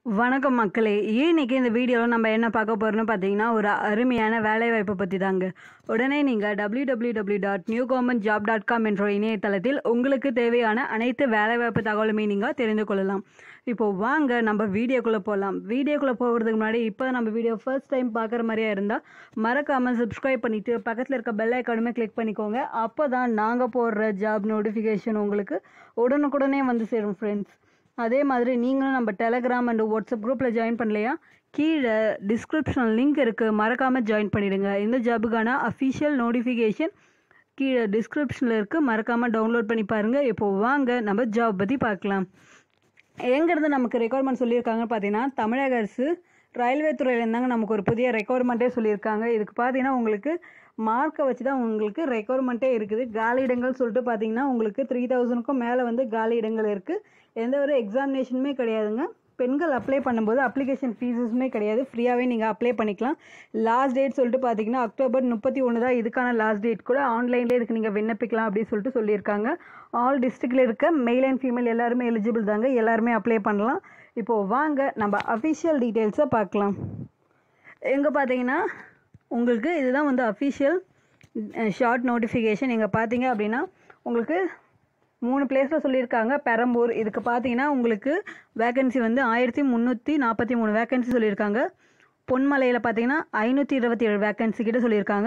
வணக்கம் மக்களே இன்னைக்கு இந்த வீடியோவில் நம்ம என்ன பார்க்க போகிறோம்னு பார்த்தீங்கன்னா ஒரு அருமையான வேலைவாய்ப்பை பற்றி தாங்க உடனே நீங்கள் W W W dot new government job dot com என்ற இணையதளத்தில் உங்களுக்கு தேவையான அனைத்து வேலைவாய்ப்பு தகவலுமே நீங்கள் தெரிந்து கொள்ளலாம் இப்போ வாங்க நம்ம வீடியோக்குள்ளே போகலாம் வீடியோக்குள்ளே போகிறதுக்கு முன்னாடி இப்போ நம்ம வீடியோ ஃபர்ஸ்ட் டைம் பார்க்குற மாதிரியா இருந்தால் மறக்காமல் சப்ஸ்கிரைப் பண்ணிவிட்டு பக்கத்தில் இருக்க பெல் ஐக்கானுமே கிளிக் பண்ணிக்கோங்க அப்போ தான் நாங்கள் போடுற ஜாப் நோட்டிஃபிகேஷன் உங்களுக்கு உடனுக்குடனே வந்து சேரும் ஃப்ரெண்ட்ஸ் அதே மாதிரி நீங்களும் நம்ம டெலகிராம் அண்ட் வாட்ஸ்அப் குரூப்பில் ஜாயின் பண்ணலையா கீழே டிஸ்கிரிப்ஷன் லிங்க் இருக்குது மறக்காமல் ஜாயின் பண்ணிடுங்க இந்த ஜாபுக்கான அஃபிஷியல் நோட்டிஃபிகேஷன் கீழே டிஸ்கிரிப்ஷனில் இருக்குது மறக்காமல் டவுன்லோட் பண்ணி பாருங்கள் இப்போ வாங்க நம்ம ஜாப் பற்றி பார்க்கலாம் எங்கேருந்து நமக்கு ரெக்குவயர்மெண்ட் சொல்லியிருக்காங்கன்னு பார்த்தீங்கன்னா தமிழக அரசு ரயில்வே துறையிலேருந்தாங்க நமக்கு ஒரு புதிய ரெக்குவயர்மெண்ட்டே சொல்லியிருக்காங்க இதுக்கு பார்த்தீங்கன்னா உங்களுக்கு மார்க்கை வச்சு தான் உங்களுக்கு ரெக்குவயர்மெண்ட்டே இருக்குது காலி இடங்கள் சொல்லிட்டு பார்த்தீங்கன்னா உங்களுக்கு த்ரீ தௌசண்ட்க்கும் மேலே வந்து காலி இடங்கள் இருக்குது எந்த ஒரு எக்ஸாமினேஷனுமே கிடையாதுங்க பெண்கள் அப்ளை பண்ணும்போது அப்ளிகேஷன் ஃபீஸஸுமே கிடையாது ஃப்ரீயாகவே நீங்கள் அப்ளை பண்ணிக்கலாம் லாஸ்ட் டேட் சொல்லிட்டு பார்த்தீங்கன்னா அக்டோபர் முப்பத்தி ஒன்று தான் இதுக்கான லாஸ்ட் டேட் கூட ஆன்லைன்லேயே இதுக்கு நீங்கள் விண்ணப்பிக்கலாம் அப்படின்னு சொல்லிட்டு சொல்லியிருக்காங்க ஆல் டிஸ்ட்ரிக்டில் இருக்க மெயில் அண்ட் ஃபீமேல் எல்லாருமே எலிஜிபிள் தாங்க எல்லாருமே அப்ளை பண்ணலாம் இப்போது வாங்க நம்ம அஃபிஷியல் டீட்டெயில்ஸை பார்க்கலாம் எங்கே பார்த்தீங்கன்னா உங்களுக்கு இதுதான் வந்து அஃபிஷியல் ஷார்ட் நோட்டிஃபிகேஷன் இங்கே பார்த்தீங்க அப்படின்னா உங்களுக்கு மூணு பிளேஸில் சொல்லியிருக்காங்க பெரம்பூர் இதுக்கு பார்த்தீங்கன்னா உங்களுக்கு வேகன்சி வந்து ஆயிரத்தி முந்நூற்றி நாற்பத்தி மூணு வேகன்சி சொல்லியிருக்காங்க பொன்மலையில் பார்த்தீங்கன்னா ஐநூற்றி இருபத்தி ஏழு வேகன்சி கிட்ட சொல்லியிருக்காங்க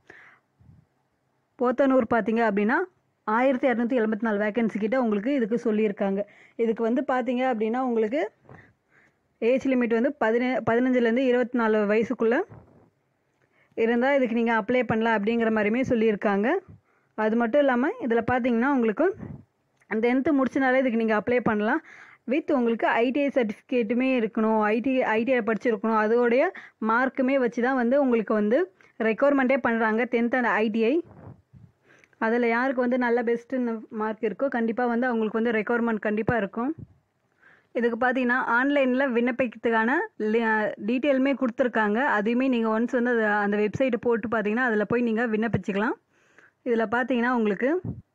போத்தனூர் பார்த்தீங்க அப்படின்னா ஆயிரத்தி இரநூத்தி எழுபத்தி நாலு வேகன்சி கிட்ட உங்களுக்கு இதுக்கு சொல்லியிருக்காங்க இதுக்கு வந்து பார்த்தீங்க அப்படின்னா உங்களுக்கு ஏஜ் லிமிட் வந்து பதினே பதினஞ்சுலேருந்து இருபத்தி நாலு வயசுக்குள்ளே இருந்தால் இதுக்கு நீங்கள் அப்ளை பண்ணலாம் அப்படிங்கிற மாதிரியுமே சொல்லியிருக்காங்க அது மட்டும் இல்லாமல் இதில் பார்த்தீங்கன்னா உங்களுக்கு டென்த்து முடிச்சனாலே இதுக்கு நீங்கள் அப்ளை பண்ணலாம் வித் உங்களுக்கு ஐடிஐ சர்டிஃபிகேட்டுமே இருக்கணும் ஐடி ஐடிஐ படிச்சிருக்கணும் அதோடைய மார்க்குமே வச்சு தான் வந்து உங்களுக்கு வந்து ரெக்குவயர்மெண்ட்டே பண்ணுறாங்க டென்த் அண்ட் ஐடிஐ அதில் யாருக்கு வந்து நல்ல பெஸ்ட்டு மார்க் இருக்கோ கண்டிப்பாக வந்து அவங்களுக்கு வந்து ரெக்குவயர்மெண்ட் கண்டிப்பாக இருக்கும் இதுக்கு பார்த்தீங்கன்னா ஆன்லைனில் விண்ணப்பிக்கிறதுக்கான டீட்டெயிலுமே கொடுத்துருக்காங்க அதையுமே நீங்கள் ஒன்ஸ் வந்து அது அந்த வெப்சைட்டை போட்டு பார்த்தீங்கன்னா அதில் போய் நீங்கள் விண்ணப்பிச்சுக்கலாம் இதில் பார்த்தீங்கன்னா உங்களுக்கு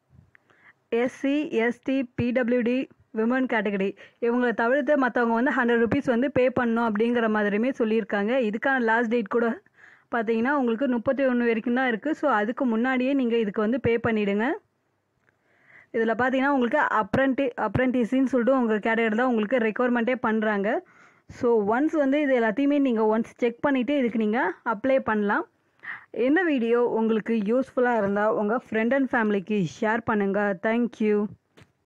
SC ST P W D women category இவங்களை தவிர்த்து மற்றவங்க வந்து ஹண்ட்ரட் ருபீஸ் வந்து பே பண்ணணும் அப்படிங்கிற மாதிரியுமே சொல்லியிருக்காங்க இதுக்கான லாஸ்ட் டேட் கூட பார்த்தீங்கன்னா உங்களுக்கு முப்பத்தி ஒன்று வரைக்கும் தான் இருக்குது ஸோ அதுக்கு முன்னாடியே நீங்கள் இதுக்கு வந்து பே பண்ணிவிடுங்க இதில் பார்த்தீங்கன்னா உங்களுக்கு அப்ரண்டி அப்ரண்டிஸின்னு சொல்லிட்டு உங்கள் கேட்டகரி தான் உங்களுக்கு ரெக்குவயர்மெண்ட்டே பண்ணுறாங்க ஸோ ஒன்ஸ் வந்து இது எல்லாத்தையுமே நீங்கள் ஒன்ஸ் செக் பண்ணிவிட்டு இதுக்கு நீங்கள் அப்ளை பண்ணலாம் இந்த வீடியோ உங்களுக்கு யூஸ்ஃபுல்லாக இருந்தால் உங்கள் ஃப்ரெண்ட் அண்ட் ஃபேமிலிக்கு ஷேர் பண்ணுங்கள் தேங்க்யூ